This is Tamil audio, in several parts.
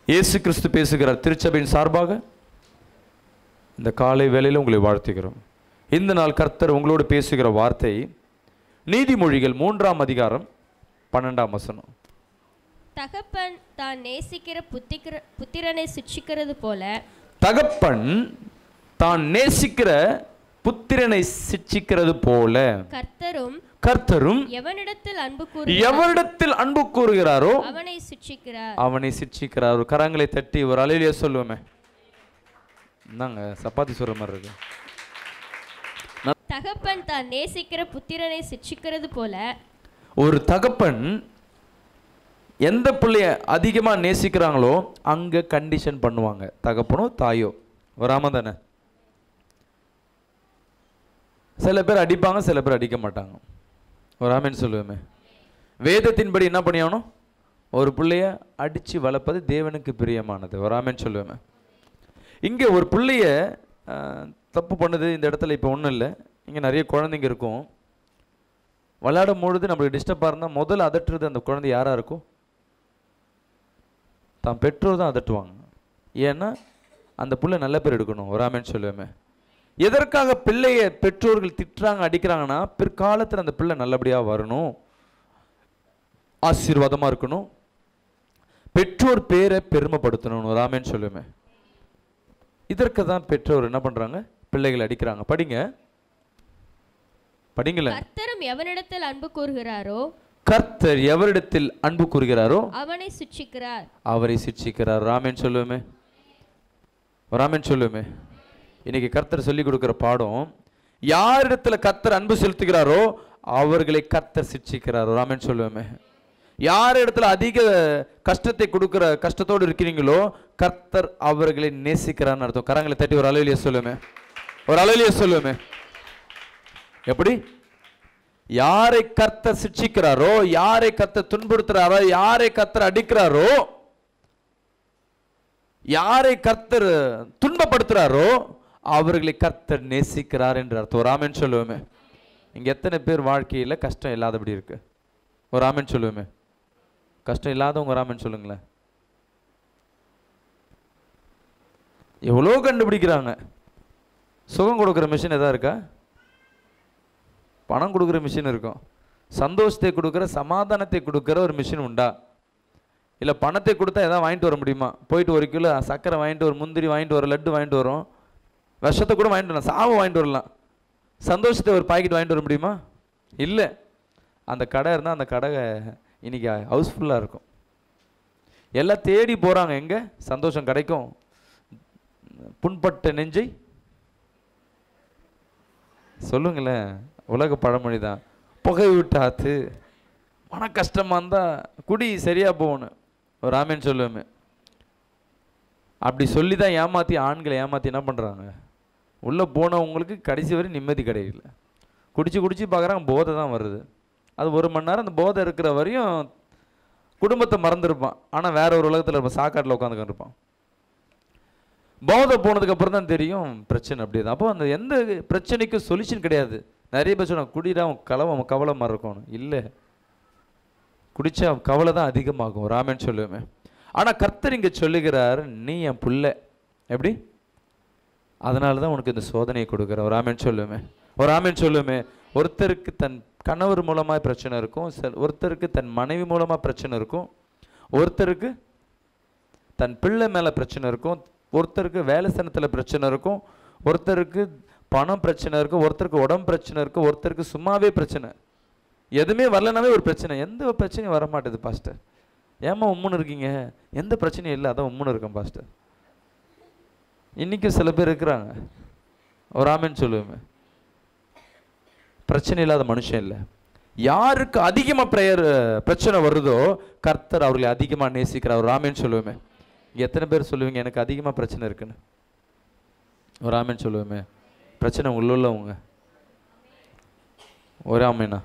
இயேசு கிறிஸ்து பேசுகிறார் திருச்சபையின் சார்பாக இந்த காலை வேளையில் உங்களை வாழ்த்துகிறோம் இந்த நாள் கர்த்தர் உங்களோடு பேசுகிற வார்த்தை நீதிமொழிகள் மூன்றாம் அதிகாரம் பன்னெண்டாம் வசனம் தகப்பன் தான் நேசிக்கிற புத்திக்கிற புத்திரனை சிட்சிக்கிறது போல தகப்பன் தான் நேசிக்கிற புத்திரனை சிட்சிக்கிறது போல கர்த்தரும் கர்த்தரும் எவனிடத்தில் அன்பு கூறு எவரிடத்தில் அன்பு கூறுகிறாரோ அவனை சிட்சிக்கிறார் அவனை சிட்சிக்கிறார் ஒரு கரங்களை தட்டி ஒரு அலையிலேயே சொல்லுவோமே என்னங்க சப்பாத்தி சொல்ற மாதிரி இருக்கு தகப்பன் தான் நேசிக்கிற புத்திரனை சிட்சிக்கிறது போல ஒரு தகப்பன் எந்த பிள்ளைய அதிகமா நேசிக்கிறாங்களோ அங்க கண்டிஷன் பண்ணுவாங்க தகப்பனோ தாயோ வராம தானே சில பேர் அடிப்பாங்க சில பேர் அடிக்க மாட்டாங்க ஒரு ஆமேன்னு சொல்லுவேமே வேதத்தின்படி என்ன பண்ணியாகணும் ஒரு பிள்ளைய அடிச்சு வளர்ப்பது தேவனுக்கு பிரியமானது ஒரு ஆமேன்னு சொல்லுவேமே இங்கே ஒரு பிள்ளைய ஆஹ், தப்பு பண்ணுது இந்த இடத்துல இப்போ ஒன்றும் இல்லை இங்கே நிறைய குழந்தைங்க இருக்கும் விளையாடும் பொழுது நம்மளுக்கு டிஸ்டர்பாக இருந்தால் முதல்ல அதட்டுறது அந்த குழந்தை யாராக இருக்கும் தான் பெற்றோர் தான் அதட்டுவாங்க ஏன்னா அந்த புள்ள நல்ல பேர் எடுக்கணும் ஒரு ஆமேன்னு சொல்லுவேமே எதற்காக பிள்ளைய பெற்றோர்கள் திட்டுறாங்க அடிக்கிறாங்கன்னா பிற்காலத்தில் அந்த பிள்ளை நல்லபடியாக வரணும் ஆசீர்வாதமாக இருக்கணும் பெற்றோர் பேரை பெருமைப்படுத்தணும் ஒரு ஆமேன்னு சொல்லுவேமே இதற்கு தான் பெற்றோர் என்ன பண்ணுறாங்க பிள்ளைகளை அடிக்கிறாங்க படிங்க படிங்களேன் கர்த்தரும் எவனிடத்தில் அன்பு கூறுகிறாரோ கர்த்தர் எவரிடத்தில் அன்பு கூறுகிறாரோ அவனை சிட்சிக்கிறார் அவரை சிட்சிக்கிறார் ராமேன் சொல்லுவோமே ராமேன் சொல்லுவோமே இன்னைக்கு கர்த்தர் சொல்லி கொடுக்கிற பாடம் யாரிடத்துல கர்த்தர் அன்பு செலுத்துகிறாரோ அவர்களை கர்த்தர் சிட்சிக்கிறார் ராமேன் சொல்லுவோமே யார் இடத்துல அதிக கஷ்டத்தை கொடுக்கிற கஷ்டத்தோடு இருக்கிறீங்களோ கர்த்தர் அவர்களை நேசிக்கிறார்னு அர்த்தம் கரங்களை தட்டி ஒரு அலையிலேயே சொல்லுவோமே ஒரு அலையிலேயே சொல்லுவோமே எப்படி யாரை கர்த்தர் சிட்சிக்கிறாரோ யாரை கர்த்தர் துன்புறுத்துறாரோ யாரை கர்த்தர் அடிக்கிறாரோ யாரை கர்த்தர் துன்பப்படுத்துறாரோ அவர்களை கர்த்தர் நேசிக்கிறார் என்று அர்த்தம் ஒரு ஆமென் சொல்லுவோமே இங்க எத்தனை பேர் வாழ்க்கையில கஷ்டம் இல்லாதபடி இருக்கு ஒரு ஆமென் சொல்லுவோமே கஷ்டம் இல்லாதவங்க ஒரு ஆமென் சொல்லுங்களேன் எவ்வளோ கண்டுபிடிக்கிறாங்க சுகம் கொடுக்குற மிஷின் எதா இருக்கா பணம் கொடுக்குற மிஷின் இருக்கும் சந்தோஷத்தை கொடுக்குற சமாதானத்தை கொடுக்குற ஒரு மிஷின் உண்டா இல்லை பணத்தை கொடுத்தா எதாவது வாங்கிட்டு வர முடியுமா போயிட்டு ஒரு கிலோ சர்க்கரை வாங்கிட்டு ஒரு முந்திரி வாங்கிட்டு வர லட்டு வாங்கிட்டு வரோம் விஷத்தை கூட வாங்கிட்டு வரலாம் சாவு வாங்கிட்டு வரலாம் சந்தோஷத்தை ஒரு பாக்கெட் வாங்கிட்டு வர முடியுமா இல்லை அந்த கடை இருந்தால் அந்த கடை இன்னைக்கு ஹவுஸ்ஃபுல்லாக இருக்கும் எல்லாம் தேடி போகிறாங்க எங்கே சந்தோஷம் கிடைக்கும் புண்பட்ட நெஞ்சை சொல்லுங்களேன் உலக பழமொழி தான் புகை விட்டாத்து மன கஷ்டமாக இருந்தால் குடி சரியாக போகணும் ஒரு ஆமேன்னு சொல்லுவேமே அப்படி சொல்லி தான் ஏமாற்றி ஆண்களை ஏமாற்றி என்ன பண்ணுறாங்க உள்ளே போனவங்களுக்கு கடைசி வரை நிம்மதி கிடைக்கல குடிச்சு குடிச்சு பார்க்குறாங்க போதை தான் வருது அது ஒரு மணி நேரம் அந்த போதை இருக்கிற வரையும் குடும்பத்தை மறந்துருப்பான் ஆனால் வேற ஒரு உலகத்தில் இருப்பான் சாக்காட்டில் உட்காந்துக்கிட்டு இருப்பான் போதை போனதுக்கு அப்புறம் தான் தெரியும் பிரச்சனை அப்படி தான் அப்போ அந்த எந்த பிரச்சனைக்கும் சொல்யூஷன் கிடையாது நிறைய பேர் சொன்னாங்க குடிடா அவன் கலவை அவன் கவலை மாதிரி இருக்கணும் இல்லை குடிச்சா கவலை தான் அதிகமாகும் ராமன் சொல்லுவேன் ஆனால் கர்த்தர் இங்கே சொல்லுகிறார் நீ என் புள்ள எப்படி அதனால தான் உனக்கு இந்த சோதனையை கொடுக்குற ஒரு ஆமேன் சொல்லுவேன் ஒரு ஆமேன் சொல்லுவேன் ஒருத்தருக்கு தன் கணவர் மூலமாக பிரச்சனை இருக்கும் சில ஒருத்தருக்கு தன் மனைவி மூலமாக பிரச்சனை இருக்கும் ஒருத்தருக்கு தன் பிள்ளை மேலே பிரச்சனை இருக்கும் ஒருத்தருக்கு வேலை ஸ்தானத்தில் பிரச்சனை இருக்கும் ஒருத்தருக்கு பணம் பிரச்சனை இருக்கும் ஒருத்தருக்கு உடம்பு பிரச்சனை இருக்கும் ஒருத்தருக்கு சும்மாவே பிரச்சனை எதுவுமே வரலனாவே ஒரு பிரச்சனை எந்த பிரச்சனையும் வர மாட்டேது பாஸ்டர் ஏம்மா உம்முன்னு இருக்கீங்க எந்த பிரச்சனையும் இல்லை அதான் உம்முன்னு இருக்கேன் பாஸ்டர் இன்னைக்கும் சில பேர் இருக்கிறாங்க ஒரு ஆமேன்னு சொல்லுவேன் பிரச்சனை இல்லாத மனுஷன் இல்லை யாருக்கு அதிகமாக ப்ரேயர் பிரச்சனை வருதோ கர்த்தர் அவர்களை அதிகமாக நேசிக்கிறார் ஒரு ஆமேன்னு சொல்லுவேமே இங்க எத்தனை பேர் சொல்லுவீங்க எனக்கு அதிகமாக பிரச்சனை இருக்குன்னு ஒரு ஆமேன்னு சொல்லுவேமே பிரச்சனை உள்ள உள்ளவங்க ஒரு ஆமேனா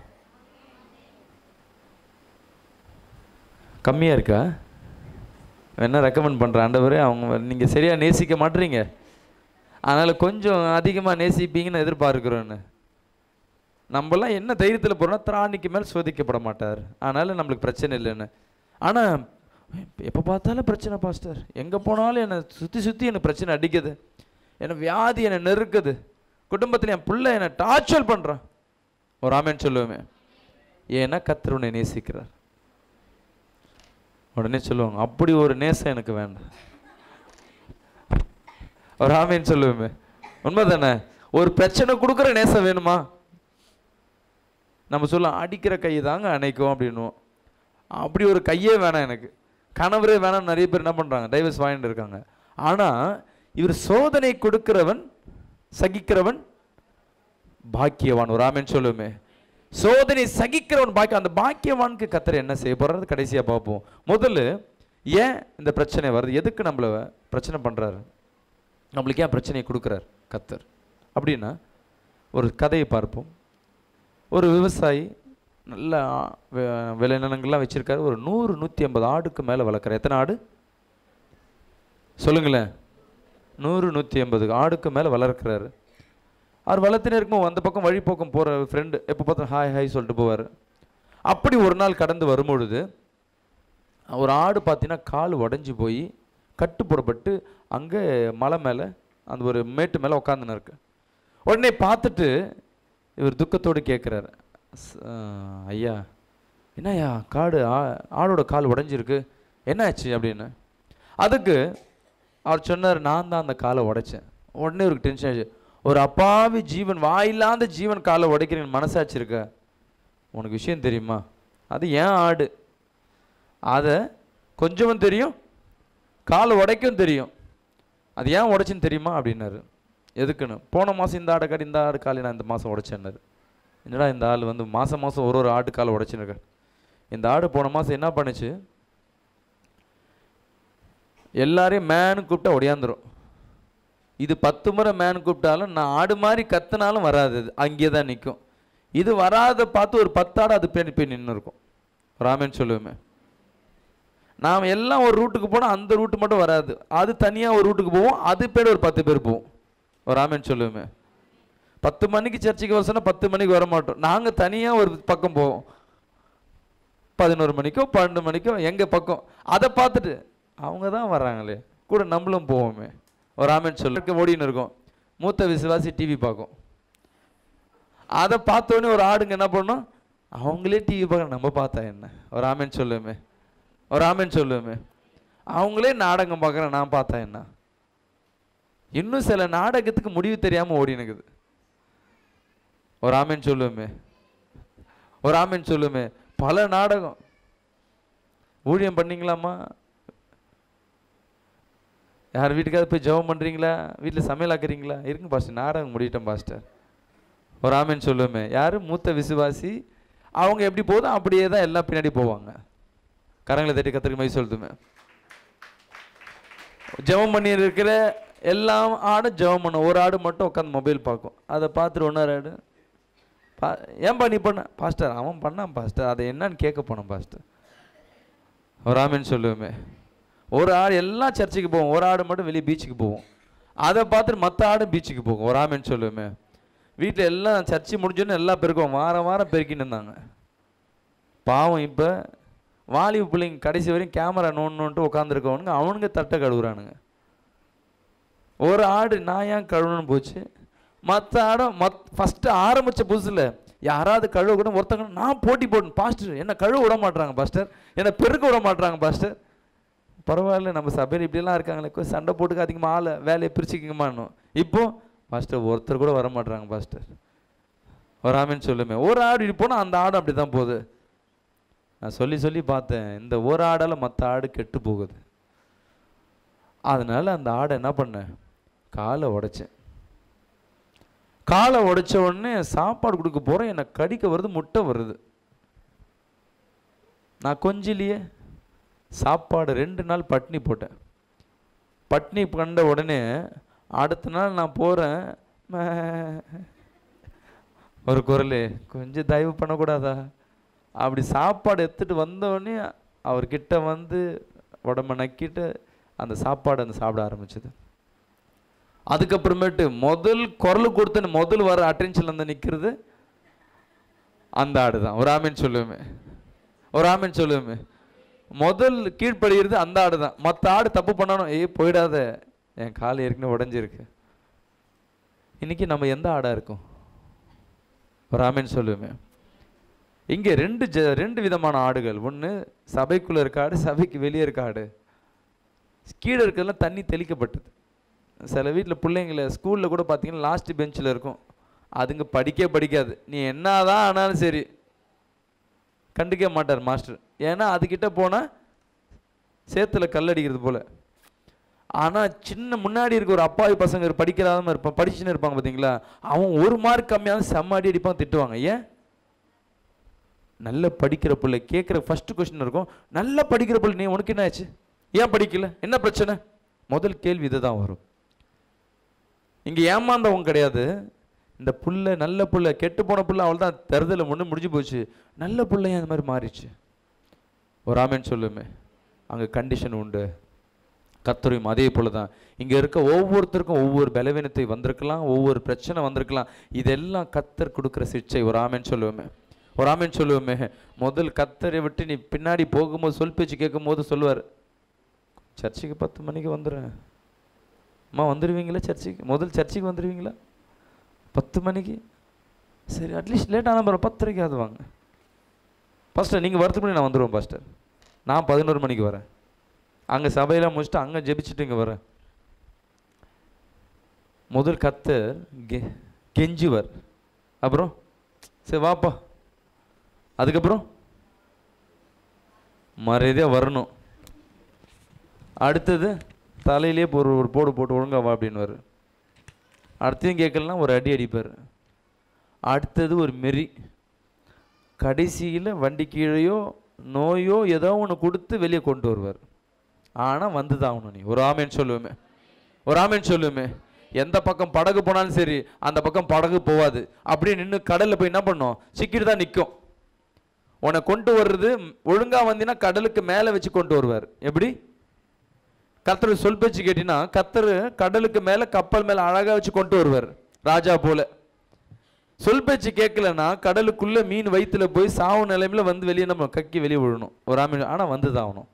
கம்மியாக இருக்கா என்ன ரெக்கமெண்ட் பண்ணுறேன் ஆண்டவரே அவங்க நீங்கள் சரியாக நேசிக்க மாட்டீங்க அதனால் கொஞ்சம் அதிகமாக நேசிப்பீங்கன்னு எதிர்பார்க்குறோன்னு நம்மலாம் என்ன தைரியத்தில் போகிறோம்னா திராணிக்கு மேல் சோதிக்கப்பட மாட்டார் அதனால் நம்மளுக்கு பிரச்சனை இல்லைன்னு ஆனால் எப்போ பார்த்தாலும் பிரச்சனை பாஸ்டர் எங்கே போனாலும் என்னை சுற்றி சுற்றி எனக்கு பிரச்சனை அடிக்குது என்னை வியாதி என்னை நெருக்குது குடும்பத்தில் என் பிள்ளை என்னை டார்ச்சர் பண்ணுறான் ஒரு ஆமேன்னு சொல்லுவேமே ஏன்னா கத்தர் உன்னை நேசிக்கிறார் உடனே சொல்லுவாங்க அப்படி ஒரு நேசம் எனக்கு வேண்டாம் ஒரு ஆமேன்னு சொல்லுவேமே உண்மைதானே ஒரு பிரச்சனை கொடுக்குற நேசம் வேணுமா நம்ம சொல்ல அடிக்கிற கை தாங்க அணைக்கும் அப்படின்னுவோம் அப்படி ஒரு கையே வேணாம் எனக்கு கணவரே வேணாம் நிறைய பேர் என்ன பண்ணுறாங்க டைவர்ஸ் வாங்கிட்டு இருக்காங்க ஆனால் இவர் சோதனை கொடுக்கிறவன் சகிக்கிறவன் பாக்கியவான் ஒரு ஆமேன்னு சொல்லுவோமே சோதனை சகிக்கிறவன் பாக்கியம் அந்த பாக்கியவானுக்கு கத்தர் என்ன செய்ய போறாரு கடைசியாக பார்ப்போம் முதல்ல ஏன் இந்த பிரச்சனை வருது எதுக்கு நம்மள பிரச்சனை பண்ணுறாரு நம்மளுக்கு ஏன் பிரச்சனையை கொடுக்குறார் கத்தர் அப்படின்னா ஒரு கதையை பார்ப்போம் ஒரு விவசாயி நல்ல ஆ- வி- விளைநிலங்கள்லாம் வச்சிருக்காரு ஒரு நூறு நூற்றி ஐம்பது ஆடுக்கு மேலே வளர்க்குறார் எத்தனை ஆடு சொல்லுங்களேன் நூறு நூற்றி ஐம்பது ஆடுக்கு மேலே வளர்க்குறாரு அவர் வளர்த்துனே இருக்கும்போது அந்த பக்கம் வழிப்போக்கம் போகிற ஃப்ரெண்டு எப்போ பார்த்தா ஹாய் ஹாய் சொல்லிட்டு போவார் அப்படி ஒரு நாள் கடந்து வரும்பொழுது ஒரு ஆடு பார்த்தீங்கன்னா கால் உடஞ்சி போய் கட்டு போடப்பட்டு அங்கே மலை மேலே அந்த ஒரு மேட்டு மேலே உட்காந்துன்னு இருக்கு உடனே பார்த்துட்டு இவர் துக்கத்தோடு கேட்குறாரு ஐயா என்னய்யா காடு ஆ- ஆடோட கால் உடைஞ்சிருக்கு என்னாச்சு அப்படின்னு அதுக்கு அவர் சொன்னார் நான் தான் அந்த காலை உடைச்சேன் உடனே இவருக்கு டென்ஷன் ஆச்சு ஒரு அப்பாவி ஜீவன் வாயில்லாத ஜீவன் காலை உடைக்கிறேன் மனசாட்சி இருக்க உனக்கு விஷயம் தெரியுமா அது ஏன் ஆடு அதை கொஞ்சமும் தெரியும் காலை உடைக்கும் தெரியும் அது ஏன் உடைச்சுன்னு தெரியுமா அப்படின்னாரு எதுக்குன்னு போன மாதம் இந்த ஆடை காட்டி இந்த ஆடு காலை நான் இந்த மாதம் உடைச்சேன்னாரு என்னடா இந்த ஆள் வந்து மாதம் மாதம் ஒரு ஒரு ஆட்டு காலை உடைச்சுன்னு இருக்காரு இந்த ஆடு போன மாதம் என்ன பண்ணுச்சு எல்லாரையும் மேனு கூப்பிட்டா ஒடியாந்துரும் இது பத்து முறை மேன் கூப்பிட்டாலும் நான் ஆடு மாதிரி கத்துனாலும் வராது அது அங்கேயே தான் நிற்கும் இது வராத பார்த்து ஒரு பத்தாடு அது பின்னாடி போய் நின்று இருக்கும் ராமன் சொல்லுவேமே நாம் எல்லாம் ஒரு ரூட்டுக்கு போனால் அந்த ரூட்டு மட்டும் வராது அது தனியாக ஒரு ரூட்டுக்கு போவோம் அது பேர் ஒரு பத்து பேர் போவோம் ஒரு ராமன் சொல்லுவேமே பத்து மணிக்கு சர்ச்சுக்கு வர சொன்னா பத்து மணிக்கு வர மாட்டோம் நாங்கள் தனியாக ஒரு பக்கம் போவோம் பதினோரு மணிக்கோ பன்னெண்டு மணிக்கோ எங்கள் பக்கம் அதை பார்த்துட்டு அவங்க தான் வர்றாங்களே கூட நம்மளும் போவோமே ஒரு ஆமன் சொல்ல ஓடின்னு இருக்கோம் மூத்த விசுவாசி டிவி பார்க்கும் அதை பார்த்தோன்னே ஒரு ஆடுங்க என்ன பண்ணும் அவங்களே டிவி பார்க்க நம்ம பார்த்தா என்ன ஒரு ஆமன் சொல்லுவேமே ஒரு ஆமன் சொல்லுவேமே அவங்களே நாடகம் பார்க்குறேன் நான் பார்த்தா என்ன இன்னும் சில நாடகத்துக்கு முடிவு தெரியாமல் ஓடினுக்குது ஒரு ஆமன் சொல்லுவேமே ஒரு ஆமன் சொல்லுமே பல நாடகம் ஊழியம் பண்ணீங்களாம்மா யார் வீட்டுக்காவது போய் ஜெபம் பண்ணுறீங்களா வீட்டில் சமையல் ஆக்குறீங்களா இருக்குங்க பாஸ்டர் நாடகம் முடியிட்டோம் பாஸ்டர் ஒரு ஆமேன்னு சொல்லுவேமே யார் மூத்த விசுவாசி அவங்க எப்படி போதோ அப்படியே தான் எல்லாம் பின்னாடி போவாங்க கரங்களை தட்டி கத்திரிக்க மாதிரி சொல்லுதுமே ஜெபம் பண்ணி இருக்கிற எல்லாம் ஆடும் ஜெபம் பண்ணும் ஒரு ஆடு மட்டும் உட்காந்து மொபைல் பார்க்கும் அதை பார்த்துட்டு ஒன்றாரு ஆடு பா ஏன்பா நீ பண்ண பாஸ்டர் அவன் பண்ணான் பாஸ்டர் அதை என்னன்னு கேட்க போனோம் பாஸ்டர் ஒரு ஆமேன்னு சொல்லுவேமே ஒரு ஆடு எல்லாம் சர்ச்சுக்கு போவோம் ஒரு ஆடு மட்டும் வெளியே பீச்சுக்கு போவோம் அதை பார்த்துட்டு மற்ற ஆடு பீச்சுக்கு போகும் ஒரு ஆமேன்னு சொல்லுவேமே வீட்டில் எல்லாம் சர்ச்சு முடிஞ்சோன்னு எல்லாம் பெருக்குவோம் வாரம் வாரம் பெருக்கின்னு இருந்தாங்க பாவம் இப்போ வாலிபு பிள்ளைங்க கடைசி வரையும் கேமரா நோண்டுன்ட்டு உட்காந்துருக்கவனுங்க அவனுங்க தட்டை கழுவுறானுங்க ஒரு ஆடு நான் ஏன் கழுவணும்னு போச்சு மற்ற ஆடும் மத் ஃபஸ்ட்டு ஆரம்பித்த புதுசில் யாராவது கழுவ கூட ஒருத்தங்க நான் போட்டி போடணும் பாஸ்டர் என்ன கழுவ விட மாட்றாங்க பாஸ்டர் என்னை பெருக்க விட மாட்றாங்க பாஸ்டர் பரவாயில்ல நம்ம சபையில் இப்படியெல்லாம் இருக்காங்களே கொஞ்சம் சண்டை போட்டுக்காதீங்கம்மா ஆளை வேலையை பிரிச்சுக்கிங்கம்மான்னு இப்போ பாஸ்டர் ஒருத்தர் கூட வர மாட்றாங்க பாஸ்டர் ஒரு ஆமின்னு சொல்லுமே ஒரு ஆடு இப்படி போனால் அந்த ஆடு அப்படி தான் போகுது நான் சொல்லி சொல்லி பார்த்தேன் இந்த ஒரு ஆடால் மற்ற ஆடு கெட்டு போகுது அதனால அந்த ஆடை என்ன பண்ணேன் காலை உடைச்சேன் காலை உடைச்ச உடனே சாப்பாடு கொடுக்க போகிறேன் என்னை கடிக்க வருது முட்டை வருது நான் கொஞ்சிலேயே சாப்பாடு ரெண்டு நாள் பட்னி போட்டேன் பட்னி கண்ட உடனே அடுத்த நாள் நான் போகிறேன் ஒரு குரல் கொஞ்சம் தயவு பண்ணக்கூடாதா அப்படி சாப்பாடு எடுத்துட்டு வந்த உடனே அவர்கிட்ட வந்து உடம்ப நக்கிட்டு அந்த சாப்பாடு அந்த சாப்பிட ஆரம்பிச்சது அதுக்கப்புறமேட்டு முதல் குரல் கொடுத்து முதல் வர அட்டென்ஷன்ல வந்து நிற்கிறது அந்த ஆடு தான் ஒரு ஆமீன் சொல்லுவேமே ஒரு ஆமீன் சொல்லுவேமே முதல் கீழ்ப்படுகிறது அந்த ஆடு தான் மற்ற ஆடு தப்பு பண்ணணும் ஏய் போயிடாத என் கால் ஏற்கனவே உடஞ்சிருக்கு இன்னைக்கு நம்ம எந்த ஆடா இருக்கோம் ஒரு ஆமேன்னு சொல்லுவேமே இங்கே ரெண்டு ஜ ரெண்டு விதமான ஆடுகள் ஒன்று சபைக்குள்ளே இருக்க ஆடு சபைக்கு வெளியே இருக்க ஆடு கீழே இருக்கிறதுலாம் தண்ணி தெளிக்கப்பட்டது சில வீட்டில் பிள்ளைங்கள ஸ்கூலில் கூட பார்த்தீங்கன்னா லாஸ்ட் பெஞ்சில் இருக்கும் அதுங்க படிக்கவே படிக்காது நீ என்னதான் ஆனாலும் சரி கண்டுக்க மாட்டார் மாஸ்டர் ஏன்னா அதுக்கிட்ட போனால் சேத்துல கல்லடிக்கிறது போல ஆனால் சின்ன முன்னாடி இருக்க ஒரு அப்பாவி பசங்க இரு- படிக்காதவங்க இருப்பான் படிச்சுன்னு இருப்பாங்க பார்த்தீங்களா அவன் ஒரு மார்க் கம்மியாக செம்ம அடி அடிப்பான் திட்டுவாங்க ஏன் நல்ல படிக்கிற பிள்ளை கேட்குற ஃபர்ஸ்ட் கொஸ்டின் இருக்கும் நல்லா படிக்கிற பிள்ளை நீ உனக்கு என்ன ஆச்சு ஏன் படிக்கல என்ன பிரச்சனை முதல் கேள்வி இதுதான் வரும் இங்கே ஏமாந்தவங்க கிடையாது இந்த புள்ள நல்ல புள்ள கெட்டு போன புள்ள அவள் தான் தருதல முன்னு முடிஞ்சு போச்சு நல்ல புள்ள ஏன் இந்த மாதிரி மாறிச்சு ஒரு ஆமேன்னு சொல்லுமே அங்கே கண்டிஷன் உண்டு கத்தரையும் அதே போல தான் இங்கே இருக்க ஒவ்வொருத்தருக்கும் ஒவ்வொரு பலவீனத்தை வந்திருக்கலாம் ஒவ்வொரு பிரச்சனை வந்திருக்கலாம் இதெல்லாம் கத்தர் கொடுக்குற சிக்ஷை ஒரு ஆமேன்னு சொல்லுவோமே ஒரு ஆமேன்னு சொல்லுவோமே முதல் கத்தரை விட்டு நீ பின்னாடி போகும்போது சொல் பேச்சு கேட்கும் போது சொல்லுவார் சர்ச்சுக்கு பத்து மணிக்கு வந்துடுறேன் அம்மா வந்துடுவீங்களா சர்ச்சுக்கு முதல் சர்ச்சுக்கு வந்துடுவீங்களா பத்து மணிக்கு சரி அட்லீஸ்ட் லேட் ஆனால் பரவாயில்ல பத்தரைக்கு அது வாங்க பாஸ்டர் நீங்கள் வரதுக்கு முன்னாடி நான் வந்துடுவேன் பாஸ்டர் நான் பதினோரு மணிக்கு வரேன் அங்கே சபையெல்லாம் முடிச்சுட்டு அங்கே ஜெபிச்சுட்டு இங்கே வரேன் முதல் கத்தர் கெ கெஞ்சுவர் அப்புறம் சரி வாப்பா அதுக்கப்புறம் மரியாதையாக வரணும் அடுத்தது தலையிலே ஒரு ஒரு போடு போட்டு ஒழுங்கா வா அப்படின்னுவார் அடுத்தையும் கேட்கலனா ஒரு அடி அடிப்பார் அடுத்தது ஒரு மெரி கடைசியில் வண்டி கீழேயோ நோயோ ஏதோ ஒன்று கொடுத்து வெளியே கொண்டு வருவார் ஆனால் வந்து தான் ஆகணும் நீ ஒரு ஆமேன்னு சொல்லுவேமே ஒரு ஆமேன்னு சொல்லுவேமே எந்த பக்கம் படகு போனாலும் சரி அந்த பக்கம் படகு போகாது அப்படியே நின்று கடலில் போய் என்ன பண்ணும் சிக்கிட்டு தான் நிற்கும் உன்னை கொண்டு வர்றது ஒழுங்கா வந்தீங்கன்னா கடலுக்கு மேலே வச்சு கொண்டு வருவார் எப்படி கர்த்தர் சொல் பேச்சு கேட்டினா கர்த்தர் கடலுக்கு மேலே கப்பல் மேலே அழகா வச்சு கொண்டு வருவார் ராஜா போல சொல் பேச்சு கேட்கலன்னா கடலுக்குள்ள மீன் வயித்துல போய் சாவு நிலைமையில வந்து வெளியே நம்ம கக்கி வெளியே விழணும் ஒரு ஆமீன் ஆனா வந்து தான் ஆகணும்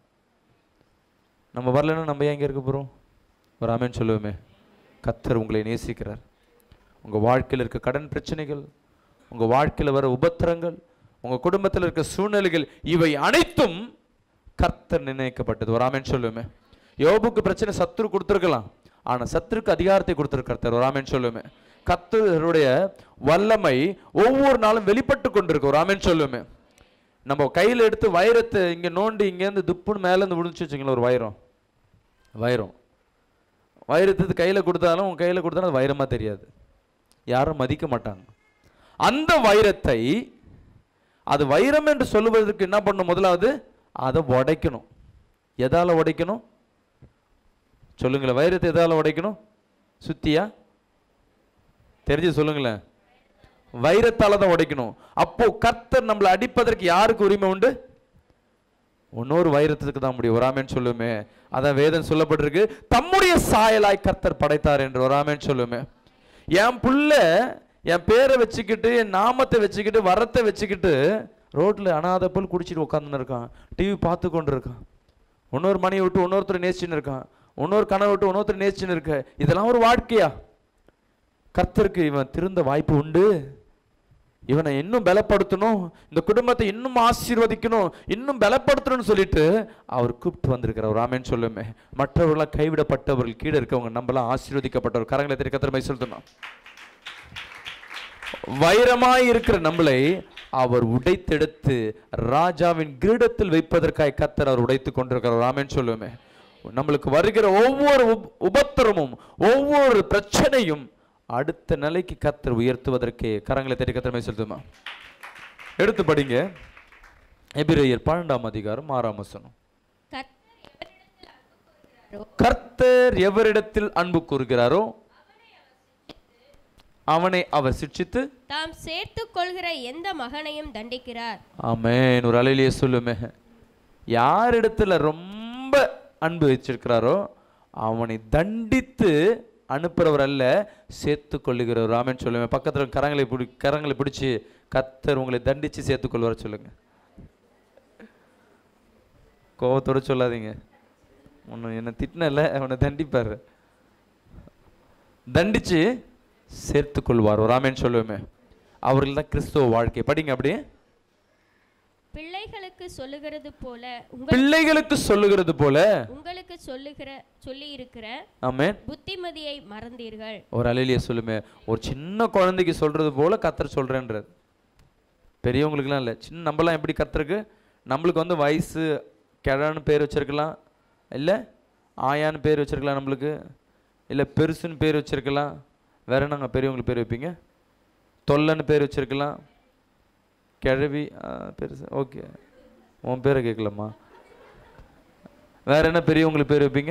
நம்ம வரலன்னா நம்ம ஏன் இங்க இருக்க போறோம் ஒரு ஆமீன் சொல்லுவோமே கத்தர் உங்களை நேசிக்கிறார் உங்க வாழ்க்கையில் இருக்க கடன் பிரச்சனைகள் உங்க வாழ்க்கையில் வர உபத்திரங்கள் உங்க குடும்பத்தில் இருக்க சூழ்நிலைகள் இவை அனைத்தும் கர்த்தர் நிர்ணயிக்கப்பட்டது ஒரு ஆமேன் சொல்லுமே யோபுக்கு பிரச்சனை சத்துரு கொடுத்துருக்கலாம் ஆனா சத்துருக்கு அதிகாரத்தை கொடுத்துருக்க கர்த்தர் ஒரு ஆமேன் சொல்லுமே கர்த்தருடைய வல்லமை ஒவ்வொரு நாளும் வெளிப்பட்டு கொண்டிருக்கு ஒரு ஆமேன் சொல்லுமே நம்ம கையில் எடுத்து வைரத்தை இங்க நோண்டி இங்கேருந்து துப்புன்னு மேலேருந்து விழுந்துச்சு வச்சுங்களேன் ஒரு வைரம் வைரம் வைரத்துக்கு கையில் கொடுத்தாலும் உன் கையில் கொடுத்தாலும் அது வைரமா தெரியாது யாரும் மதிக்க மாட்டாங்க அந்த வைரத்தை அது வைரம் என்று சொல்லுவதற்கு என்ன பண்ணணும் முதலாவது அதை உடைக்கணும் எதால உடைக்கணும் சொல்லுங்களேன் வைரத்தை எதால உடைக்கணும் சுத்தியா தெரிஞ்சு சொல்லுங்களேன் வைரத்தால தான் உடைக்கணும் அப்போ கர்த்தர் நம்மளை அடிப்பதற்கு யாருக்கு உரிமை உண்டு இன்னொரு வைரத்துக்கு தான் முடியும் ஒராமேன்னு சொல்லுமே அதான் வேதம் சொல்லப்பட்டிருக்கு தம்முடைய சாயலாய் கர்த்தர் படைத்தார் என்று ஒராமேன்னு சொல்லுமே என் புள்ள என் பேரை வச்சுக்கிட்டு என் நாமத்தை வச்சுக்கிட்டு வரத்தை வச்சுக்கிட்டு ரோட்ல அனாதை போல் குடிச்சிட்டு உட்காந்துன்னு இருக்கான் டிவி பார்த்து கொண்டு இருக்கான் இன்னொரு மணியை விட்டு இன்னொருத்தர் நேசிச்சுன்னு இருக்கான் இன்னொரு கனவை விட்டு இன்னொருத்தர் நேசிச்சுன்னு இருக்க இதெல்லாம் ஒரு வாழ்க்கையா கர்த்தருக்கு இவன் திருந்த வாய்ப்பு உண்டு இவனை இன்னும் பலப்படுத்தணும் இந்த குடும்பத்தை இன்னும் ஆசீர்வதிக்கணும் இன்னும் பலப்படுத்தணும்னு சொல்லிட்டு அவர் கூப்பிட்டு வந்திருக்கிறார் ஒரு ஆமேன்னு சொல்லுமே மற்றவர்களாம் கைவிடப்பட்டவர்கள் கீழே இருக்கவங்க நம்மளாம் ஆசீர்வதிக்கப்பட்டவர் கரங்களை தெரிய கத்திரமை சொல்லணும் வைரமாய் இருக்கிற நம்மளை அவர் உடைத்தெடுத்து ராஜாவின் கிரீடத்தில் வைப்பதற்காய் கத்தர் அவர் உடைத்து கொண்டிருக்கிறார் ராமேன்னு சொல்லுவோமே நம்மளுக்கு வருகிற ஒவ்வொரு உப்- உபத்திரமும் ஒவ்வொரு பிரச்சனையும் அடுத்த நிலைக்கு கத்தர் உயர்த்துவதற்கே கரங்களை தெரிய கத்திரமே செலுத்துமா எடுத்து படிங்க எபிரேயர் பன்னெண்டாம் அதிகாரம் ஆறாம் வசனம் கர்த்தர் எவரிடத்தில் அன்பு கூறுகிறாரோ அவனை அவர் சிட்சித்து தாம் சேர்த்து கொள்கிற எந்த மகனையும் தண்டிக்கிறார் ஆமென் ஒரு அலையிலேயே சொல்லுமே யாரிடத்துல ரொம்ப அன்பு வச்சிருக்கிறாரோ அவனை தண்டித்து அனுப்புறவர் அல்ல சேர்த்து கொள்ளுகிறவர் ஆமென் சொல்லுவேன் பக்கத்துல கரங்களை பிடி கரங்களை பிடிச்சு கத்தர் உங்களை தண்டிச்சு சேர்த்து கொள்வார் சொல்லுங்க கோவத்தோட சொல்லாதீங்க ஒன்று என்னை திட்டினல அவனை தண்டிப்பார் தண்டிச்சு சேர்த்து கொள்வார் ஒரு ஆமேன்னு சொல்லுவோமே அவர்கள் தான் கிறிஸ்துவ வாழ்க்கை படிங்க அப்படியே பிள்ளைகளுக்கு சொல்லுகிறது போல உங்கள் பிள்ளைகளுக்கு சொல்லுகிறது போல உங்களுக்கு சொல்லுகிற சொல்லி இருக்கிற ஆமென் புத்திமதியை மறந்தீர்கள் ஒரு அலையிலேயே சொல்லுமே ஒரு சின்ன குழந்தைக்கு சொல்றது போல கத்தர் சொல்றேன்றது பெரியவங்களுக்குலாம் இல்லை சின்ன நம்மலாம் எப்படி கத்தருக்கு நம்மளுக்கு வந்து வயசு கிழன்னு பேர் வச்சிருக்கலாம் இல்லை ஆயான்னு பேர் வச்சிருக்கலாம் நம்மளுக்கு இல்லை பெருசுன்னு பேர் வச்சிருக்கலாம் வேற என்னங்க பெரியவங்களுக்கு பேர் வைப்பீங்க தொல்லைன்னு பேர் வச்சிருக்கலாம் கிழவி ஆ, பெருசு ஓகே உன் பேரை கேட்கலாமா வேற என்ன பெரியவங்களுக்கு பேர் வைப்பீங்க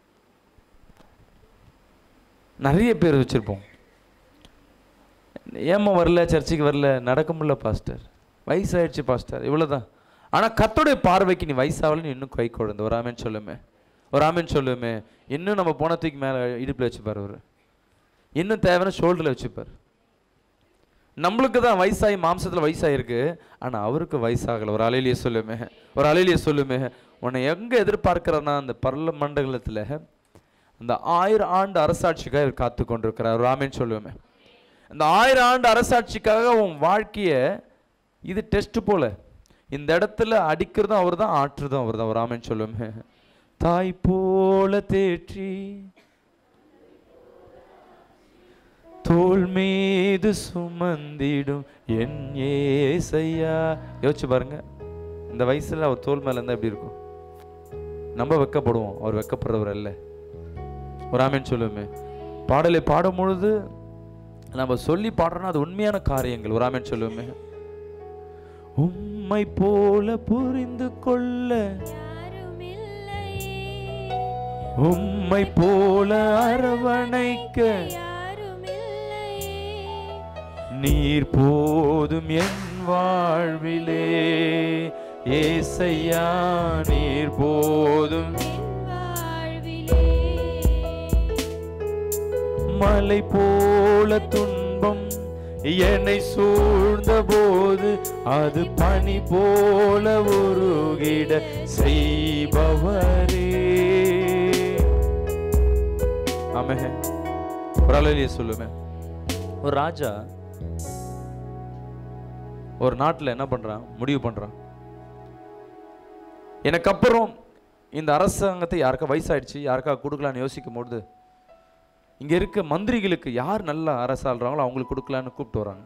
நிறைய பேர் வச்சுருப்போம் ஏம்மா வரல சர்ச்சுக்கு வரல நடக்க முடியல பாஸ்டர் வயசாயிடுச்சு பாஸ்டர் இவ்வளோதான் ஆனால் கத்தோடைய பார்வைக்கு நீ வயசாகலன்னு இன்னும் கை குழந்தை ஒரு ஆமேன்னு சொல்லுமே ஒரு ஆமேன்னு சொல்லுமே இன்னும் நம்ம போன தூக்கி மேலே இடுப்பில் வச்சுப்பார் அவர் இன்னும் தேவையான ஷோல்டரில் வச்சுப்பார் நம்மளுக்கு தான் வயசாகி மாம்சத்தில் வயசாயிருக்கு ஆனால் அவருக்கு வயசாகலை ஒரு அலையிலேயே சொல்லுமே ஒரு அலையிலேயே சொல்லுமே உன்னை எங்கே எதிர்பார்க்கிறன்னா அந்த பரல மண்டலத்தில் அந்த ஆயிரம் ஆண்டு அரசாட்சிக்காக இவர் காத்து கொண்டிருக்கிறார் ஒரு ஆமேன்னு சொல்லுவேன் அந்த ஆயிரம் ஆண்டு அரசாட்சிக்காக உன் வாழ்க்கையை இது டெஸ்ட் போல இந்த இடத்துல அடிக்கிறதும் அவர் தான் ஆற்றுறதும் அவர் தான் ஒரு ஆமேன்னு சொல்லுவேன் தாய் போல தேற்றி தோள் மீது சுமந்திடும் என் ஏசையா யோசிச்சு பாருங்க இந்த வயசுல அவர் தோல் மேல இருந்தா எப்படி இருக்கும் நம்ம வெக்கப்படுவோம் அவர் வெக்கப்படுறவர் அல்ல ஒரு ஆமேன்னு சொல்லுவோமே பாடலை பாடும் பொழுது நம்ம சொல்லி பாடுறோம்னா அது உண்மையான காரியங்கள் ஒரு ஆமேன்னு சொல்லுவோமே உம்மை போல புரிந்து கொள்ள யாருமில்லையே உம்மை போல அரவணைக்க யாருமில்லையே நீர் போதும் என் வாழ்விலே ஏசையா நீர் போதும் என் வாழ்விலே மலை போல துன்பம் என்னை சூழ்ந்த போது அது பனி போல உருகிட செய்பவரே ஆமே ஒரு அலையிலேயே சொல்லுவேன் ஒரு ராஜா ஒரு நாட்டில் என்ன பண்றான் முடிவு பண்றான் எனக்கு அப்புறம் இந்த அரசாங்கத்தை யாருக்கா வயசாயிடுச்சு யாருக்கா கொடுக்கலான்னு யோசிக்கும் பொழுது இங்க இருக்க மந்திரிகளுக்கு யார் நல்லா அரசாள்றாங்களோ அவங்களுக்கு கொடுக்கலான்னு கூப்பிட்டு வராங்க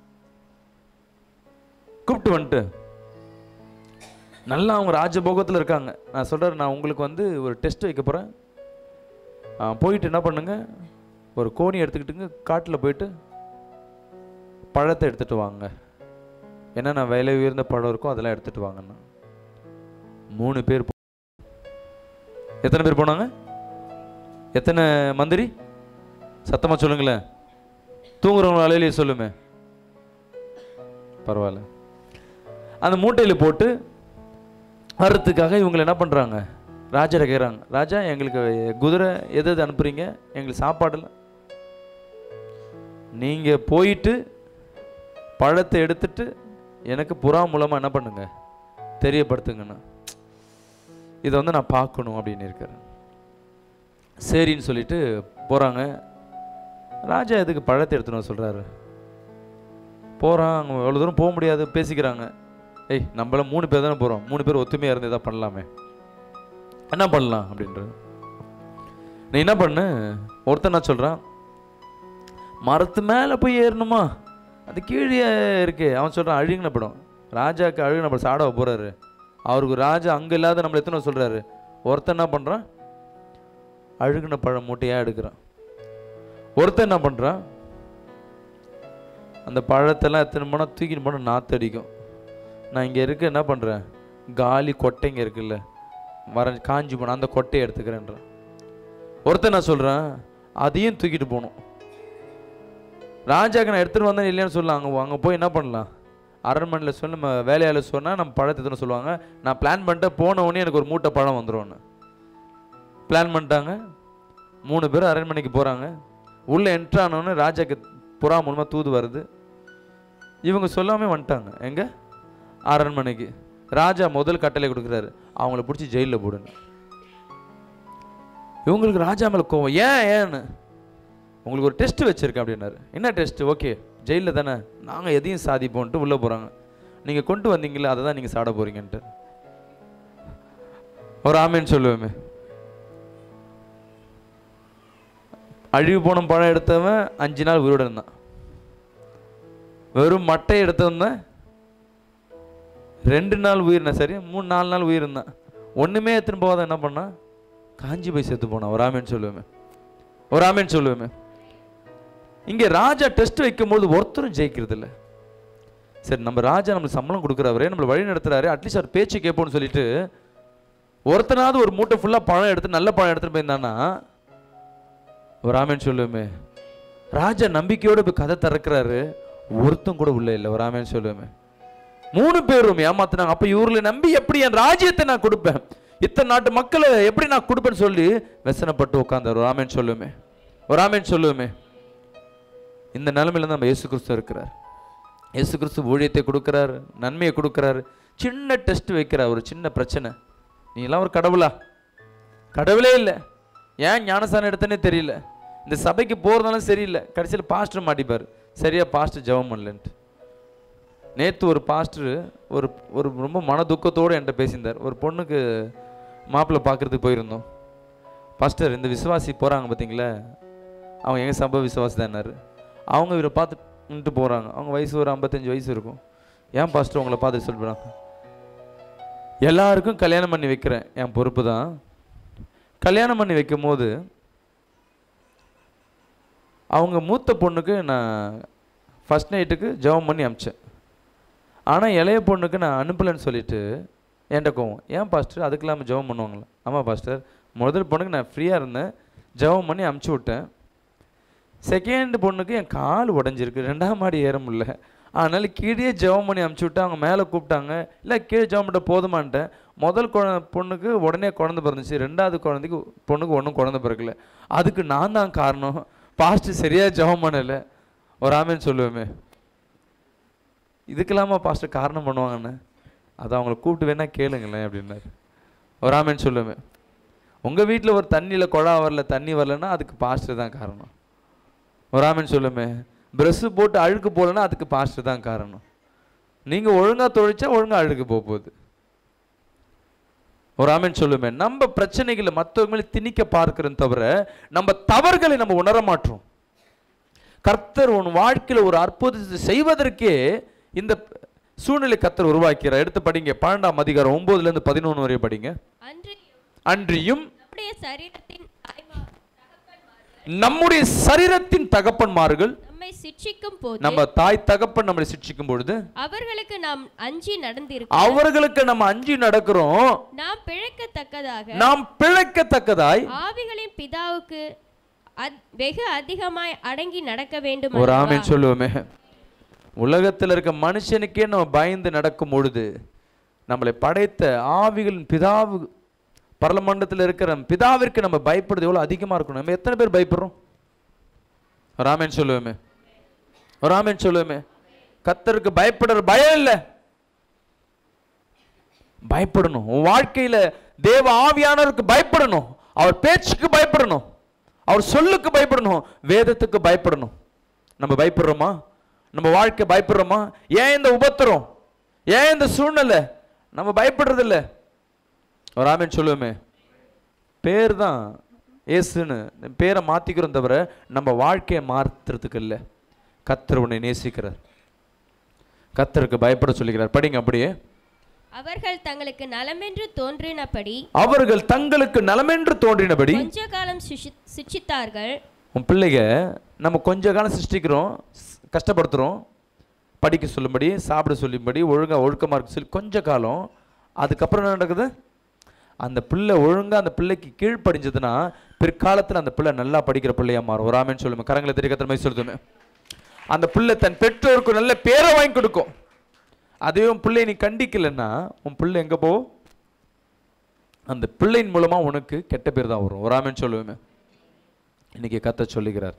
கூப்பிட்டு வந்துட்டு நல்லா அவங்க ராஜபோகத்தில் இருக்காங்க நான் சொல்றேன் நான் உங்களுக்கு வந்து ஒரு டெஸ்ட் வைக்க போறேன் ஆ, போயிட்டு என்ன பண்ணுங்க ஒரு கோணி எடுத்துக்கிட்டுங்க காட்டில் போயிட்டு பழத்தை எடுத்துட்டு வாங்க என்னென்ன விலை உயர்ந்த பழம் இருக்கோ அதெல்லாம் எடுத்துட்டு வாங்கண்ணா மூணு பேர் போ- எத்தனை பேர் போனாங்க எத்தனை மந்திரி சத்தமா சொல்லுங்களேன் தூங்குறவங்க அலையிலேயே சொல்லுமே பரவாயில்ல அந்த மூட்டையில் போட்டு வர்றதுக்காக இவங்களை என்ன பண்ணுறாங்க ராஜரை கேட்குறாங்க ராஜா எங்களுக்கு குதிரை எது எது அனுப்புறீங்க எங்களுக்கு சாப்பாடுலாம் நீங்கள் போயிட்டு பழத்தை எடுத்துட்டு எனக்கு புறா மூலமாக என்ன பண்ணுங்க தெரியப்படுத்துங்கண்ணா இதை வந்து நான் பார்க்கணும் அப்படின்னு இருக்கிறேன் சரின்னு சொல்லிட்டு போகிறாங்க ராஜா எதுக்கு பழத்தை எடுத்துன்னு சொல்கிறாரு போகிறான் அங்கே எவ்வளோ தூரம் போக முடியாது பேசிக்கிறாங்க ஏய் நம்மள மூணு பேர் தானே போகிறோம் மூணு பேர் ஒத்துமையாக இருந்து எதாவது பண்ணலாமே என்ன பண்ணலாம் அப்படின்றது நீ என்ன பண்ணு ஒருத்தன் என்ன சொல்கிறான் மரத்து மேலே போய் ஏறணுமா அது கீழே இருக்கு அவன் சொல்கிறான் அழுகின படம் ராஜாவுக்கு அழுகின படம் சாடவ போகிறாரு அவருக்கு ராஜா அங்கே இல்லாத நம்மளை எத்தனை சொல்கிறாரு ஒருத்தன் என்ன பண்ணுறான் அழுகின பழம் மூட்டையாக எடுக்கிறான் ஒருத்தன் என்ன பண்ணுறான் அந்த பழத்தெல்லாம் எத்தனை போனால் தூக்கிட்டு போனால் நாற்று அடிக்கும் நான் இங்கே இருக்க என்ன பண்ணுறேன் காலி கொட்டைங்க இருக்குல்ல வர காஞ்சி போன அந்த கொட்டையை எடுத்துக்கிறேன்றான் ஒருத்தன் நான் சொல்கிறேன் அதையும் தூக்கிட்டு போகணும் ராஜாக்கு நான் எடுத்துகிட்டு வந்தேன் இல்லையான்னு சொல்லலாம் அங்கே அங்கே போய் என்ன பண்ணலாம் அரண்மனையில் சொல்லி நம்ம வேலையால் சொன்னால் நம்ம பழத்தை எடுத்துன்னு சொல்லுவாங்க நான் பிளான் பண்ணிட்டு போன உடனே எனக்கு ஒரு மூட்டை பழம் வந்துரும்னு பிளான் பண்ணிட்டாங்க மூணு பேரும் அரண்மனைக்கு போகிறாங்க உள்ளே என்ட்ரு ஆனோடனே ராஜாக்கு புறா மூலமாக தூது வருது இவங்க சொல்லாமே வந்துட்டாங்க எங்க அரண்மனைக்கு ராஜா முதல் கட்டளை கொடுக்குறாரு அவங்கள பிடிச்சி ஜெயிலில் போடுங்க இவங்களுக்கு ராஜா மேலே கோவம் ஏன் ஏன்னு உங்களுக்கு ஒரு டெஸ்ட் வச்சிருக்கேன் அப்படின்னாரு என்ன டெஸ்ட் ஓகே ஜெயிலில் தானே நாங்கள் எதையும் சாதிப்போன்ட்டு உள்ளே போகிறாங்க நீங்கள் கொண்டு வந்தீங்களே அதை தான் நீங்கள் சாட போறீங்கன்ட்டு ஒரு ஆமேன்னு சொல்லுவேமே அழிவு போன பழம் எடுத்தவன் அஞ்சு நாள் உயிரோட இருந்தான் வெறும் மட்டை எடுத்தவன் ரெண்டு நாள் உயிர்னா சரி மூணு நாலு நாள் உயிர் இருந்தான் ஒண்ணுமே எடுத்துன்னு போகாத என்ன பண்ணா காஞ்சி போய் செத்து போனான் ஒரு ஆமேன்னு சொல்லுவேமே ஒரு ஆமேன்னு சொல்லுவேமே இங்கே ராஜா டெஸ்ட் வைக்கும்போது ஒருத்தரும் ஜெயிக்கிறது இல்லை சரி நம்ம ராஜா நம்மளுக்கு சம்பளம் கொடுக்குறவரே நம்மளை வழி நடத்துறாரு அட்லீஸ்ட் அவர் பேச்சு கேட்போம்னு சொல்லிட்டு ஒருத்தனாவது ஒரு மூட்டை ஃபுல்லாக பழம் எடுத்து நல்ல பழம் எடுத்துட்டு போயிருந்தானா ஒரு ஆமேன்னு சொல்லுவேமே ராஜா நம்பிக்கையோட போய் கதை திறக்கிறாரு ஒருத்தன் கூட உள்ள இல்லை ஒரு ஆமேன்னு சொல்லுவேமே மூணு பேரும் ஏமாத்துனாங்க அப்ப இவர்களை நம்பி எப்படி என் ராஜ்யத்தை நான் கொடுப்பேன் இத்தனை நாட்டு மக்களை எப்படி நான் கொடுப்பேன்னு சொல்லி வெசனப்பட்டு உட்கார்ந்தார் ஒரு ஆமேன்னு சொல்லுவேமே ஒரு ஆமேன்னு சொல்லுவேமே இந்த நிலைமையில தான் நம்ம இயேசு கிறிஸ்து இருக்கிறார் இயேசு கிறிஸ்து ஊழியத்தை கொடுக்கிறார் நன்மையை கொடுக்கிறார் சின்ன டெஸ்ட் வைக்கிறார் ஒரு சின்ன பிரச்சனை நீ எல்லாம் ஒரு கடவுளா கடவுளே இல்லை ஏன் ஞானசானம் எடுத்தனே தெரியல இந்த சபைக்கு போகிறதாலும் சரியில்லை கடைசியில் பாஸ்டர் மாட்டிப்பார் சரியா பாஸ்டர் ஜெபம் பண்ணலன்ட்டு நேற்று ஒரு பாஸ்டர் ஒரு ஒரு ரொம்ப மன துக்கத்தோடு என்கிட்ட பேசியிருந்தார் ஒரு பொண்ணுக்கு மாப்பிள்ளை பார்க்குறதுக்கு போயிருந்தோம் பாஸ்டர் இந்த விசுவாசி போகிறாங்க பார்த்தீங்களா அவங்க எங்கள் சபை விசுவாசி தானாரு அவங்க இவரை பார்த்துட்டு போகிறாங்க அவங்க வயசு ஒரு ஐம்பத்தஞ்சு வயசு இருக்கும் ஏன் பாஸ்டர் உங்களை பார்த்துட்டு சொல்லிடுறாங்க எல்லாருக்கும் கல்யாணம் பண்ணி வைக்கிறேன் என் பொறுப்பு தான் கல்யாணம் பண்ணி வைக்கும் போது அவங்க மூத்த பொண்ணுக்கு நான் ஃபஸ்ட் நைட்டுக்கு ஜெபம் பண்ணி அமிச்சேன் ஆனால் இளைய பொண்ணுக்கு நான் அனுப்பலைன்னு சொல்லிட்டு என்கிட்ட கோவம் ஏன் பாஸ்டர் அதுக்கு இல்லாமல் ஜெபம் பண்ணுவாங்களா ஆமாம் பாஸ்டர் முதல் பொண்ணுக்கு நான் ஃப்ரீயாக இருந்தேன் ஜெபம் பண்ணி அமுச்சு விட்டேன் செகண்ட் பொண்ணுக்கு என் கால் உடஞ்சிருக்கு ரெண்டாம் மாடி ஏற முடியல அதனால கீழே ஜெபம் பண்ணி அமுச்சு விட்டு அவங்க மேலே கூப்பிட்டாங்க இல்லை கீழே ஜெபம் பண்ண போதுமான்ட்டேன் முதல் குழ பொண்ணுக்கு உடனே குழந்தை பிறந்துச்சு ரெண்டாவது குழந்தைக்கு பொண்ணுக்கு ஒன்றும் குழந்தை பிறக்கல அதுக்கு நான் தான் காரணம் பாஸ்ட் சரியாக ஜெபம் பண்ணலை ஒரு ஆமேன்னு சொல்லுவேமே இதுக்கெல்லாமா பாஸ்டர் காரணம் பண்ணுவாங்கன்னு அதை அவங்கள கூப்பிட்டு வேணா கேளுங்களேன் அப்படின்னாரு ஒரு ஆமேன்னு சொல்லுவேன் உங்கள் வீட்டில் ஒரு தண்ணியில் குழா வரல தண்ணி வரலன்னா அதுக்கு பாஸ்டர் தான் காரணம் ஒரு ஆமேன்னு சொல்லுமே ப்ரெஸ்ஸு போட்டு அழுக்கு போடலன்னா அதுக்கு பாஸ்டர் தான் காரணம் நீங்கள் ஒழுங்காக தொழிச்சா ஒழுங்காக அழுக்கு போக போகுது ஒரு ஆமேன் சொல்லுமே நம்ம பிரச்சனைகளை மற்றவங்க மேலே திணிக்க பார்க்கிறோம் தவிர நம்ம தவறுகளை நம்ம உணர மாட்டோம் கர்த்தர் உன் வாழ்க்கையில் ஒரு அற்புதத்தை செய்வதற்கே இந்த சூழ்நிலை கர்த்தர் உருவாக்கிறார் எடுத்து படிங்க பன்னெண்டாம் அதிகாரம் ஒன்பதுல இருந்து பதினொன்று வரை படிங்க அன்று அன்றியும் நம்முடைய சரீரத்தின் தாய்மா- நம்முடைய சரீரத்தின் தகப்பன்மார்கள் நம்மை சிட்சிக்கும் போது நம்ம தாய் தகப்பன் நம்மளை சிக்ஷிக்கும் பொழுது அவர்களுக்கு நாம் அஞ்சி நடந்திருக்க அவர்களுக்கு நம்ம அஞ்சி நடக்கிறோம் நாம் பிழைக்கத்தக்கதாக நாம் பிழைக்கத்தக்கதாய் ஆவிகளின் பிதாவுக்கு அத்- வெகு அதிகமாய் அடங்கி நடக்க வேண்டும் ஒரு அல்லவா? ஆமேன் சொல்லுவோமே உலகத்தில் இருக்க மனுஷனுக்கே நம்ம பயந்து நடக்கும் பொழுது நம்மளை படைத்த ஆவிகளின் பிதாவு பரலமண்டத்தில் இருக்கிற பிதாவிற்கு நம்ம பயப்படுறது எவ்வளோ அதிகமாக இருக்கணும் நம்ம எத்தனை பேர் பயப்படுறோம் ஒரு ஆமேன் சொல்லுவோமே ஒரு ஆமேன் சொல்லுவோமே கத்தருக்கு பயப்படுற பயம் இல்லை பயப்படணும் உன் வாழ்க்கையில தேவ ஆவியானவருக்கு பயப்படணும் அவர் பேச்சுக்கு பயப்படணும் அவர் சொல்லுக்கு பயப்படணும் வேதத்துக்கு பயப்படணும் நம்ம பயப்படுறோமா நம்ம வாழ்க்கை பயப்படுறோமா ஏன் இந்த உபத்திரம் ஏன் இந்த சூழ்நிலை நம்ம பயப்படுறது இல்ல ஒரு ஆமேன் சொல்லுவோமே பேர் தான் ஏசுன்னு பேரை மாத்திக்கிறோம் தவிர நம்ம வாழ்க்கையை மாற்றுறதுக்கு இல்லை கத்தர் உன்னை நேசிக்கிறார் கத்தருக்கு பயப்பட சொல்லுகிறார் படிங்க அப்படியே அவர்கள் தங்களுக்கு நலமென்று தோன்றினபடி அவர்கள் தங்களுக்கு நலமென்று தோன்றினபடி கொஞ்ச காலம் சிஷி- சிட்சித்தார்கள் உன் பிள்ளைக நம்ம கொஞ்ச காலம் சிருஷ்டிக்கிறோம் ஸ்- கஷ்டப்படுத்துகிறோம் படிக்க சொல்லும்படி சாப்பிட சொல்லும்படி ஒழுங்காக ஒழுக்கமாக இருக்க சொல்லி கொஞ்ச காலம் அதுக்கப்புறம் என்ன நடக்குது அந்த பிள்ளை ஒழுங்காக அந்த பிள்ளைக்கு கீழ்ப்படிஞ்சதுன்னா பிற்காலத்தில் அந்த பிள்ளை நல்லா படிக்கிற பிள்ளையா மாறும் ஒரு ஆமேன்னு சொல்லுமே கரங்களை தெரிய கத்திர மாதிரி சொல்லுமே அந்த பிள்ளை தன் பெற்றோருக்கு நல்ல பேரை வாங்கி கொடுக்கும் அதே உன் பிள்ளை நீ கண்டிக்கலைன்னா உன் பிள்ளை எங்கே போ அந்த பிள்ளையின் மூலமா உனக்கு கெட்ட பேர் தான் வரும் ஒரு ஆமேன்னு சொல்லுவேமே இன்னைக்கு கத்த சொல்லுகிறார்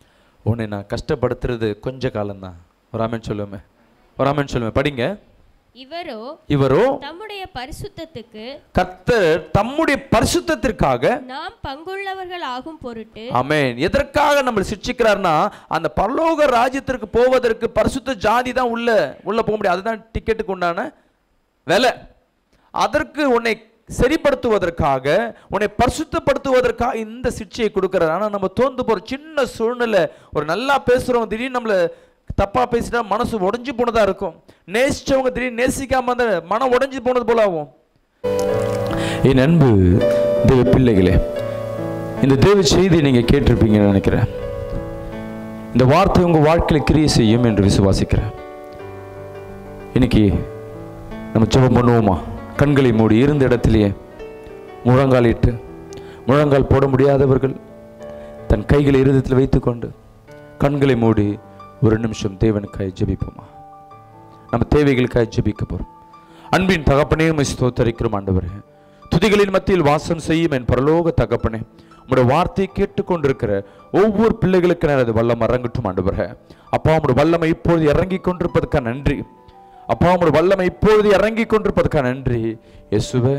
உன்னை நான் கஷ்டப்படுத்துறது கொஞ்ச காலம்தான் ஒரு ஆமேன் சொல்லுவேமே ஒரு ஆமேன் சொல்லுவேன் படிங்க இவரோ இவரோ தம்முடைய பரிசுத்தத்துக்கு கர்த்தர் தம்முடைய பரிசுத்தத்திற்காக நாம் பங்குள்ளவர்கள் ஆகும் பொருட்டு ஆமென் எதற்காக நம்மளை சிக்ஷிக்கிறார்னா அந்த பரலோக ராஜ்யத்திற்கு போவதற்கு பரிசுத்த ஜாதி தான் உள்ள உள்ள போக முடியும் அதுதான் டிக்கெட்டுக்கு உண்டான விலை அதற்கு உன்னை சரிப்படுத்துவதற்காக உன்னை பரிசுத்தப்படுத்துவதற்காக இந்த சிக்ஷையை கொடுக்கிறார் ஆனா நம்ம தோந்து போற சின்ன சூழ்நிலை ஒரு நல்லா பேசுறவங்க திடீர்னு நம்மள தப்பா பேசிட்டா மனசு உடைஞ்சு போனதா இருக்கும் நேசிச்சவங்க திடீர்னு நேசிக்காம அந்த மனம் உடைஞ்சு போனது போல ஆகும் என் அன்பு தேவ பிள்ளைகளே இந்த தேவ செய்தி நீங்க கேட்டிருப்பீங்கன்னு நினைக்கிறேன் இந்த வார்த்தை உங்க வாழ்க்கையில கிரியை செய்யும் என்று விசுவாசிக்கிறேன் இன்னைக்கு நம்ம ஜெபம் பண்ணுவோமா கண்களை மூடி இருந்த இடத்திலேயே முழங்கால் இட்டு முழங்கால் போட முடியாதவர்கள் தன் கைகளை இருதயத்தில் வைத்துக்கொண்டு கண்களை மூடி ஒரு நிமிஷம் தேவனுக்காய் ஜெபிப்போமா நம்ம தேவைகளுக்காய் ஜெபிக்க போறோம் அன்பின் தகப்பனே உம்மை ஸ்தோத்தரிக்கிறோம் ஆண்டவரே துதிகளின் மத்தியில் வாசம் செய்யும் என் பரலோக தகப்பனே உம்முடைய வார்த்தையை கேட்டுக்கொண்டிருக்கிற ஒவ்வொரு பிள்ளைகளுக்கு நான் அது வல்லம் இறங்கட்டும் ஆண்டவரே அப்பா உம்முடைய வல்லமை இப்பொழுது இறங்கி கொண்டிருப்பதற்காக நன்றி அப்பா உம்முடைய வல்லமை இப்பொழுது இறங்கி கொண்டிருப்பதற்காக நன்றி இயேசுவே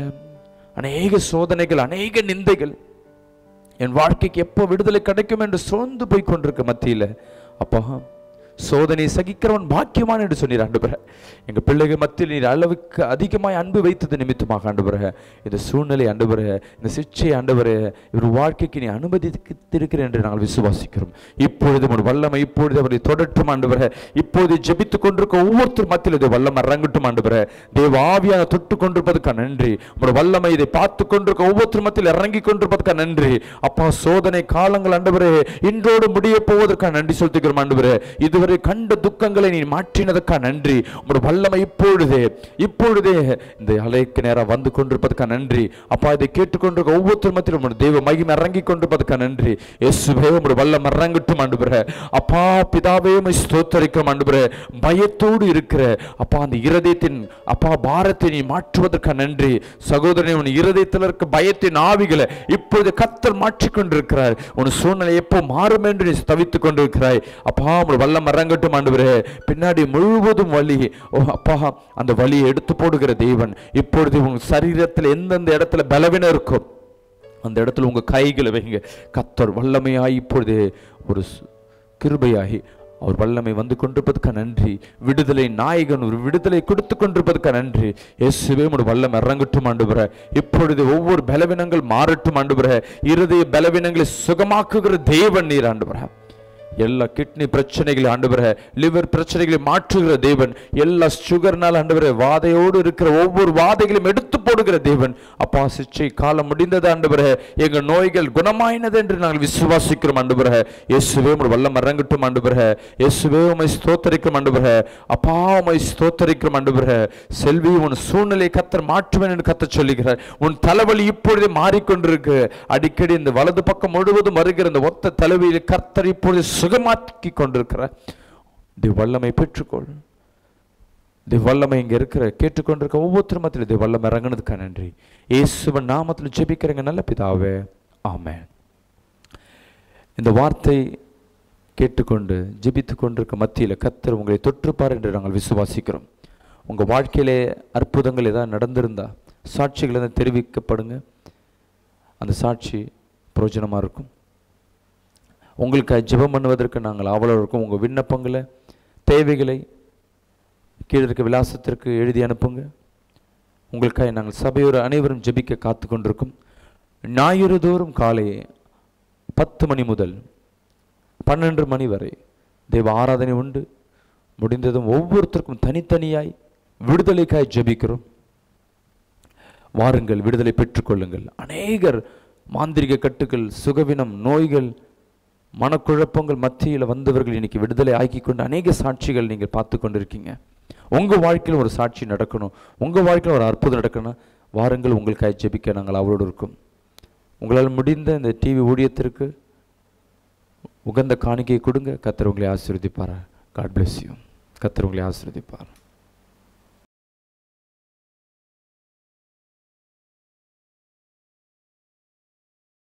அநேக சோதனைகள் அநேக நிந்தைகள் என் வாழ்க்கைக்கு எப்போ விடுதலை கிடைக்கும் என்று சோர்ந்து போய் கொண்டிருக்க மத்தியில அப்பா சோதனை சகிக்கிறவன் பாக்கியவான் என்று சொன்னீர் ஆண்டுபுர எங்க பிள்ளைகள் மத்தியில் நீர் அளவுக்கு அதிகமாய் அன்பு வைத்தது நிமித்தமாக ஆண்டுபுர இந்த சூழ்நிலை ஆண்டுபுர இந்த சிக்ஷை ஆண்டுபுர இவர் வாழ்க்கைக்கு நீ அனுமதித்திருக்கிறேன் என்று நாங்கள் விசுவாசிக்கிறோம் இப்பொழுது ஒரு வல்லமை இப்பொழுது அவரை தொடட்டும் ஆண்டுபுர இப்போது ஜெபித்துக் கொண்டிருக்க ஒவ்வொருத்தர் மத்தியில் இது வல்லம் இறங்கட்டும் ஆண்டுபுர தேவ ஆவியாக தொட்டு கொண்டிருப்பதற்காக நன்றி உங்களோட வல்லமை இதை பார்த்து கொண்டிருக்க ஒவ்வொருத்தர் மத்தியில் இறங்கி கொண்டிருப்பதற்காக நன்றி அப்பா சோதனை காலங்கள் ஆண்டவரே இன்றோடு முடிய போவதற்காக நன்றி செலுத்துகிறோம் ஆண்டவரே இதுவரை கண்ட துக்கங்களை நீ மாற்றினதற்காக நன்றி உங்களோட வல்லமை இப்பொழுதே இப்பொழுதே இந்த அலைக்கு நேரம் வந்து கொண்டிருப்பதற்காக நன்றி அப்பா இதை கேட்டுக்கொண்டிருக்க ஒவ்வொருத்தர் மத்தியிலும் உங்களோட தெய்வ மகிமை இறங்கி கொண்டிருப்பதற்காக நன்றி இயேசுவே உங்களோட வல்லம் இறங்கட்டும் ஆண்டவரே அப்பா பிதாவே உம்மை ஸ்தோத்தரிக்கிறோம் ஆண்டவரே பயத்தோடு இருக்கிற அப்பா அந்த இருதயத்தின் அப்பா பாரத்தை நீ மாற்றுவதற்காக நன்றி சகோதரனே உன் இருதயத்தில் இருக்க பயத்தின் ஆவிகளை இப்பொழுது கத்தர் மாற்றிக்கொண்டிருக்கிறார் உன் சூழ்நிலை எப்போ மாறும் என்று நீ தவித்துக் கொண்டிருக்கிறாய் அப்பா உன் வல்லம் இறங்கட்டும் ஆண்டவரே பின்னாடி முழுவதும் வலி ஓ அப்பா அந்த வலியை எடுத்து போடுகிற தேவன் இப்பொழுது உன் சரீரத்தில் எந்தெந்த இடத்துல பலவீனம் இருக்கும் அந்த இடத்துல உங்க கைகளை வைங்க கத்தர் வல்லமையாய் இப்பொழுது ஒரு சு- கிருபையாகி அவர் வல்லமை வந்து கொண்டிருப்பதற்காக நன்றி விடுதலை நாயகன் ஒரு விடுதலை கொடுத்து கொண்டிருப்பதற்காக நன்றி இயேசுவே உடைய வல்லம் இறங்கட்டும் ஆண்டுபுற இப்பொழுது ஒவ்வொரு பலவீனங்கள் மாறட்டும் ஆண்டுபுற இருதய பலவீனங்களை சுகமாக்குகிற தேவன் நீர் ஆண்டுபுற எல்லா கிட்னி பிரச்சனைகளை ஆண்டவரே லிவர் பிரச்சனைகளை மாற்றுகிற தேவன் எல்லா சுகர்னால் ஆண்டவரே வாதையோடு இருக்கிற ஒவ்வொரு வாதைகளையும் எடுத்து போடுகிற தேவன் அப்பா சிச்சை காலம் முடிந்தது ஆண்டவரே எங்க நோய்கள் குணமாயினது என்று நாங்கள் விசுவாசிக்கிறோம் ஆண்டவரே இயேசுவே உம்முடைய வல்லம் இறங்கட்டும் ஆண்டவரே இயேசுவே உம்மை ஸ்தோத்தரிக்கிறோம் ஆண்டவரே அப்பா உம்மை ஸ்தோத்தரிக்கிறோம் ஆண்டவரே செல்வி உன் சூழ்நிலை கத்தர் மாற்றுவேன் என்று கத்தர் சொல்லுகிறார் உன் தலைவலி இப்பொழுதே மாறிக்கொண்டிருக்கு அடிக்கடி இந்த வலது பக்கம் முழுவதும் வருகிற இந்த ஒத்த தலைவியில் கர்த்தர் இப்பொழுது சுகமாக்கி கொண்டிருக்கிறார் தி வல்லமை பெற்றுக்கொள் தி வல்லமை இங்க இருக்கிற கேட்டுக்கொண்டிருக்க ஒவ்வொருத்தர் மத்தியில் தி வல்லமை இறங்குனதுக்காக நன்றி இயேசுவன் நாமத்தில் ஜெபிக்கிறங்க நல்ல பிதாவே ஆமென் இந்த வார்த்தை கேட்டுக்கொண்டு ஜெபித்து கொண்டிருக்க மத்தியில் கத்தர் உங்களை தொற்றுப்பார் என்று நாங்கள் விசுவாசிக்கிறோம் உங்கள் வாழ்க்கையிலே அற்புதங்கள் ஏதாவது நடந்திருந்தா சாட்சிகள் எதாவது தெரிவிக்கப்படுங்க அந்த சாட்சி பிரயோஜனமாக இருக்கும் உங்களுக்காக ஜெபம் பண்ணுவதற்கு நாங்கள் ஆவலோடு இருக்கோம் உங்கள் விண்ணப்பங்களை தேவைகளை கீழே இருக்க விலாசத்திற்கு எழுதி அனுப்புங்க உங்களுக்காக நாங்கள் சபையோர் அனைவரும் ஜெபிக்க காத்து கொண்டிருக்கும் ஞாயிறு தோறும் காலை பத்து மணி முதல் பன்னெண்டு மணி வரை தெய்வ ஆராதனை உண்டு முடிந்ததும் ஒவ்வொருத்தருக்கும் தனித்தனியாய் விடுதலைக்காய் ஜெபிக்கிறோம் வாருங்கள் விடுதலை பெற்றுக்கொள்ளுங்கள் அநேகர் மாந்திரிக கட்டுகள் சுகவினம் நோய்கள் மனக்குழப்பங்கள் மத்தியில் வந்தவர்கள் இன்னைக்கு விடுதலை ஆக்கி கொண்டு அநேக சாட்சிகள் நீங்கள் பார்த்து கொண்டிருக்கீங்க உங்க வாழ்க்கையில் ஒரு சாட்சி நடக்கணும் உங்க வாழ்க்கையில் ஒரு அற்புதம் நடக்கணும் வாருங்கள் உங்களுக்காக ஜெபிக்க நாங்கள் அவரோடு இருக்கோம் உங்களால் முடிந்த இந்த டிவி ஊழியத்திற்கு உகந்த காணிக்கையை கொடுங்க கத்தர் உங்களை ஆசீர்வதிப்பார் காட் bless you கத்தர் உங்களை ஆசீர்வதிப்பார்